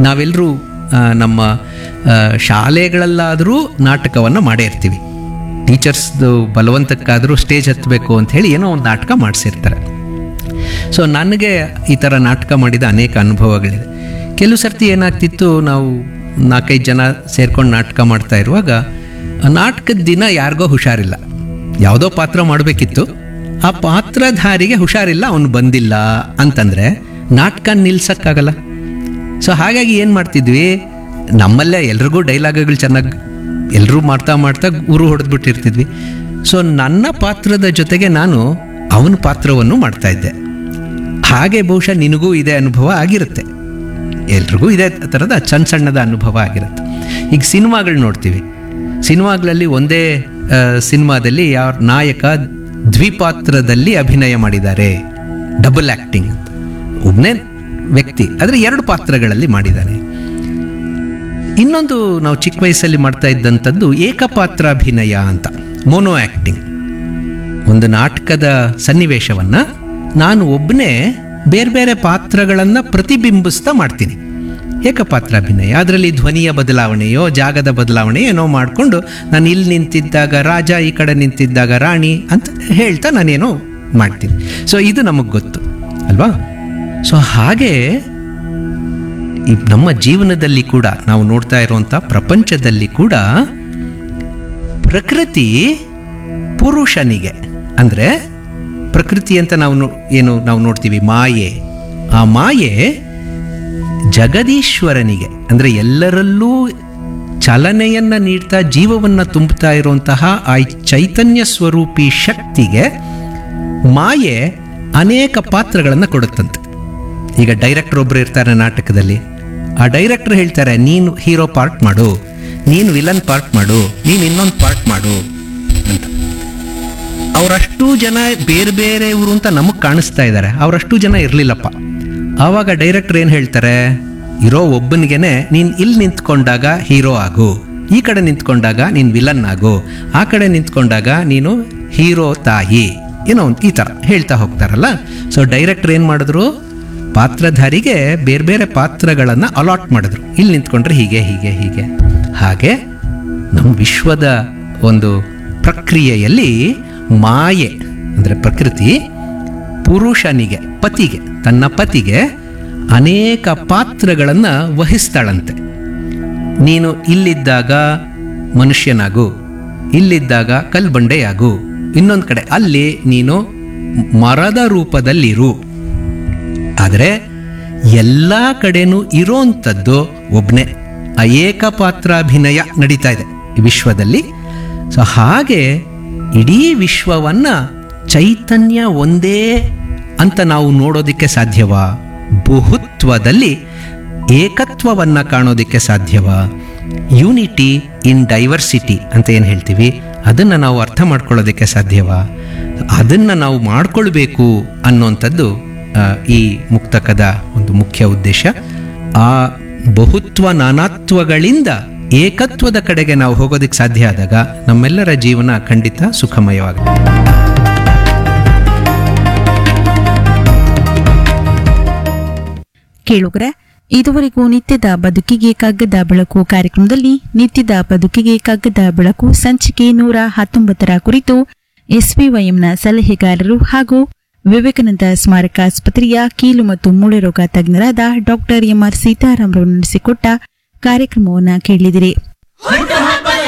ನಾವೆಲ್ಲರೂ ನಮ್ಮ ಆ, ಶಾಲೆಗಳಲ್ಲಾದರೂ ನಾಟಕವನ್ನು ಮಾಡೇ ಇರ್ತೀವಿ ಟೀಚರ್ಸ್ದು ಬಲವಂತಕ್ಕಾದರೂ ಸ್ಟೇಜ್ ಹತ್ತಬೇಕು ಅಂತ ಹೇಳಿ ಏನೋ ಒಂದು ನಾಟಕ ಮಾಡಿಸಿರ್ತಾರೆ ಸೊ ನನಗೆ ಈ ಥರ ನಾಟಕ ಮಾಡಿದ ಅನೇಕ ಅನುಭವಗಳಿದೆ ಕೆಲವು ಸರ್ತಿ ಏನಾಗ್ತಿತ್ತು ನಾವು ನಾಲ್ಕೈದು ಜನ ಸೇರ್ಕೊಂಡು ನಾಟಕ ಮಾಡ್ತಾ ಇರುವಾಗ ಆ ನಾಟಕದ ದಿನ ಯಾರಿಗೋ ಹುಷಾರಿಲ್ಲ ಯಾವುದೋ ಪಾತ್ರ ಮಾಡಬೇಕಿತ್ತು ಆ ಪಾತ್ರಧಾರಿಗೆ ಹುಷಾರಿಲ್ಲ ಅವನು ಬಂದಿಲ್ಲ ಅಂತಂದರೆ ನಾಟಕ ನಿಲ್ಸಕ್ಕಾಗಲ್ಲ ಸೊ ಹಾಗಾಗಿ ಏನು ಮಾಡ್ತಿದ್ವಿ ನಮ್ಮಲ್ಲೇ ಎಲ್ರಿಗೂ ಡೈಲಾಗ್ಗಳು ಚೆನ್ನಾಗಿ ಎಲ್ಲರೂ ಮಾಡ್ತಾ ಮಾಡ್ತಾ ಊರು ಹೊಡೆದ್ಬಿಟ್ಟಿರ್ತಿದ್ವಿ ಸೊ ನನ್ನ ಪಾತ್ರದ ಜೊತೆಗೆ ನಾನು ಅವನ ಪಾತ್ರವನ್ನು ಮಾಡ್ತಾ ಇದ್ದೆ ಹಾಗೆ ಬಹುಶಃ ನಿನಗೂ ಇದೇ ಅನುಭವ ಆಗಿರುತ್ತೆ ಎಲ್ರಿಗೂ ಇದೇ ಥರದ ಸಣ್ಣ ಸಣ್ಣದ ಅನುಭವ ಆಗಿರುತ್ತೆ ಈಗ ಸಿನಿಮಾಗಳು ನೋಡ್ತೀವಿ ಸಿನಿಮಾಗಳಲ್ಲಿ ಒಂದೇ ಆ, ಸಿನಿಮಾದಲ್ಲಿ ಯಾವ ನಾಯಕ ದ್ವಿಪಾತ್ರದಲ್ಲಿ ಅಭಿನಯ ಮಾಡಿದ್ದಾರೆ ಡಬಲ್ ಆ್ಯಕ್ಟಿಂಗ್ ಅಂತ ಒಬ್ಬನೇ ವ್ಯಕ್ತಿ ಆದರೆ ಎರಡು ಪಾತ್ರಗಳಲ್ಲಿ ಮಾಡಿದ್ದಾನೆ ಇನ್ನೊಂದು ನಾವು ಚಿಕ್ಕ ವಯಸ್ಸಲ್ಲಿ ಮಾಡ್ತಾ ಇದ್ದಂಥದ್ದು ಏಕಪಾತ್ರಾಭಿನಯ ಅಂತ ಮೋನೋ ಆ್ಯಕ್ಟಿಂಗ್ ಒಂದು ನಾಟಕದ ಸನ್ನಿವೇಶವನ್ನು ನಾನು ಒಬ್ಬನೇ ಬೇರೆ ಬೇರೆ ಪಾತ್ರಗಳನ್ನು ಪ್ರತಿಬಿಂಬಿಸ್ತಾ ಮಾಡ್ತೀನಿ ಏಕಪಾತ್ರಾಭಿನಯ ಅದರಲ್ಲಿ ಧ್ವನಿಯ ಬದಲಾವಣೆಯೋ ಜಾಗದ ಬದಲಾವಣೆ ಏನೋ ಮಾಡಿಕೊಂಡು ನಾನು ಇಲ್ಲಿ ನಿಂತಿದ್ದಾಗ ರಾಜ ಈ ಕಡೆ ನಿಂತಿದ್ದಾಗ ರಾಣಿ ಅಂತ ಹೇಳ್ತಾ ನಾನೇನೋ ಮಾಡ್ತೀನಿ ಸೊ ಇದು ನಮಗೆ ಗೊತ್ತು ಅಲ್ವಾ ಸೊ ಹಾಗೆ ಈ ನಮ್ಮ ಜೀವನದಲ್ಲಿ ಕೂಡ ನಾವು ನೋಡ್ತಾ ಇರುವಂಥ ಪ್ರಪಂಚದಲ್ಲಿ ಕೂಡ ಪ್ರಕೃತಿ ಪುರುಷನಿಗೆ ಅಂದರೆ ಪ್ರಕೃತಿ ಅಂತ ನಾವು ನೋ- ಏನು ನಾವು ನೋಡ್ತೀವಿ ಮಾಯೆ ಆ ಮಾಯೆ ಜಗದೀಶ್ವರನಿಗೆ ಅಂದರೆ ಎಲ್ಲರಲ್ಲೂ ಚಲನೆಯನ್ನು ನೀಡ್ತಾ ಜೀವವನ್ನು ತುಂಬುತ್ತಾ ಇರುವಂತಹ ಆ ಚೈತನ್ಯ ಸ್ವರೂಪಿ ಶಕ್ತಿಗೆ ಮಾಯೆ ಅನೇಕ ಪಾತ್ರಗಳನ್ನು ಕೊಡುತ್ತಂತೆ ಈಗ ಡೈರೆಕ್ಟರ್ ಒಬ್ಬರು ಇರ್ತಾರೆ ನಾಟಕದಲ್ಲಿ ಆ ಡೈರೆಕ್ಟರ್ ಹೇಳ್ತಾರೆ ನೀನು ಹೀರೋ ಪಾರ್ಟ್ ಮಾಡು ನೀನು ವಿಲನ್ ಪಾರ್ಟ್ ಮಾಡು ನೀನು ಇನ್ನೊಂದು ಪಾರ್ಟ್ ಮಾಡು ಅಂತ ಅವರಷ್ಟು ಜನ ಬೇರೆ ಬೇರೆ ಊರು ಅಂತ ನಮಗೆ ಕಾಣಿಸ್ತಾ ಇದ್ದಾರೆ ಅವರಷ್ಟು ಜನ ಇರಲಿಲ್ಲಪ್ಪ ಆವಾಗ ಡೈರೆಕ್ಟರ್ ಏನು ಹೇಳ್ತಾರೆ ಇರೋ ಒಬ್ಬನಿಗೆನೆ ನೀನು ಇಲ್ಲಿ ನಿಂತ್ಕೊಂಡಾಗ ಹೀರೋ ಆಗು ಈ ಕಡೆ ನಿಂತ್ಕೊಂಡಾಗ ನೀನು ವಿಲನ್ ಆಗು ಆ ಕಡೆ ನಿಂತ್ಕೊಂಡಾಗ ನೀನು ಹೀರೋ ತಾಯಿ ಏನೋ ಒಂದು ಈ ಥರ ಹೇಳ್ತಾ ಹೋಗ್ತಾರಲ್ಲ ಸೊ ಡೈರೆಕ್ಟರ್ ಏನು ಮಾಡಿದ್ರು ಪಾತ್ರಧಾರಿಗೆ ಬೇರೆ ಬೇರೆ ಪಾತ್ರಗಳನ್ನು ಅಲಾಟ್ ಮಾಡಿದ್ರು ಇಲ್ಲಿ ನಿಂತ್ಕೊಂಡ್ರೆ ಹೀಗೆ ಹೀಗೆ ಹೀಗೆ ಹಾಗೆ ನಮ್ಮ ವಿಶ್ವದ ಒಂದು ಪ್ರಕ್ರಿಯೆಯಲ್ಲಿ ಮಾಯೆ ಅಂದರೆ ಪ್ರಕೃತಿ ಪುರುಷನಿಗೆ ಪತಿಗೆ ತನ್ನ ಪತಿಗೆ ಅನೇಕ ಪಾತ್ರಗಳನ್ನು ವಹಿಸ್ತಾಳಂತೆ ನೀನು ಇಲ್ಲಿದ್ದಾಗ ಮನುಷ್ಯನಾಗು ಇಲ್ಲಿದ್ದಾಗ ಕಲ್ಬಂಡೆಯಾಗು ಇನ್ನೊಂದು ಕಡೆ ಅಲ್ಲಿ ನೀನು ಮರದ ರೂಪದಲ್ಲಿರು ಆದರೆ ಎಲ್ಲ ಕಡೆನೂ ಇರೋಂಥದ್ದು ಒಬ್ಬನೇ ಆ ಏಕಪಾತ್ರಾಭಿನಯ ನಡೀತಾ ಇದೆ ಈ ವಿಶ್ವದಲ್ಲಿ ಸೊ ಹಾಗೆ ಇಡೀ ವಿಶ್ವವನ್ನ ಚೈತನ್ಯ ಒಂದೇ ಅಂತ ನಾವು ನೋಡೋದಕ್ಕೆ ಸಾಧ್ಯವಾ ಬಹುತ್ವದಲ್ಲಿ ಏಕತ್ವವನ್ನ ಕಾಣೋದಕ್ಕೆ ಸಾಧ್ಯವಾ ಯೂನಿಟಿ ಇನ್ ಡೈವರ್ಸಿಟಿ ಅಂತ ಏನು ಹೇಳ್ತೀವಿ ಅದನ್ನು ನಾವು ಅರ್ಥ ಮಾಡ್ಕೊಳ್ಳೋದಕ್ಕೆ ಸಾಧ್ಯವಾ ಅದನ್ನು ನಾವು ಮಾಡ್ಕೊಳ್ಬೇಕು ಅನ್ನೋಂಥದ್ದು ಆ, ಈ ಮುಕ್ತಕದ ಒಂದು ಮುಖ್ಯ ಉದ್ದೇಶ ಆ ಬಹುತ್ವ ನಾನಾತ್ವಗಳಿಂದ ಏಕತ್ವದ ಕಡೆಗೆ ನಾವು ಹೋಗೋದಕ್ಕೆ ಸಾಧ್ಯ ಆದಾಗ ನಮ್ಮೆಲ್ಲರ ಜೀವನ ಖಂಡಿತ ಸುಖಮಯವಾಗುತ್ತೆ ಕೇಳುಗರೆ ಇದುವರೆಗೂ ನಿತ್ಯದ ಬದುಕಿಗೆ ಕಗ್ಗದ ಬೆಳಕು ಕಾರ್ಯಕ್ರಮದಲ್ಲಿ ನಿತ್ಯದ ಬದುಕಿಗೆ ಕಗ್ಗದ ಬೆಳಕು ಸಂಚಿಕೆ ನೂರ ಹತ್ತೊಂಬತ್ತರ ಕುರಿತು ಎಸ್ವಿವೈಎಂನ ಸಲಹೆಗಾರರು ಹಾಗೂ ವಿವೇಕಾನಂದ ಸ್ಮಾರಕ ಆಸ್ಪತ್ರೆಯ ಕೀಲು ಮತ್ತು ಮೂಳೆ ರೋಗ ತಜ್ಞರಾದ ಡಾಕ್ಟರ್ ಎಂಆರ್ ಸೀತಾರಾಮರವರು ನಡೆಸಿಕೊಟ್ಟ ಕಾರ್ಯಕ್ರಮವನ್ನು ಕೇಳಿದಿರಿ ಹುಟ್ಟು ಹಬ್ಬದ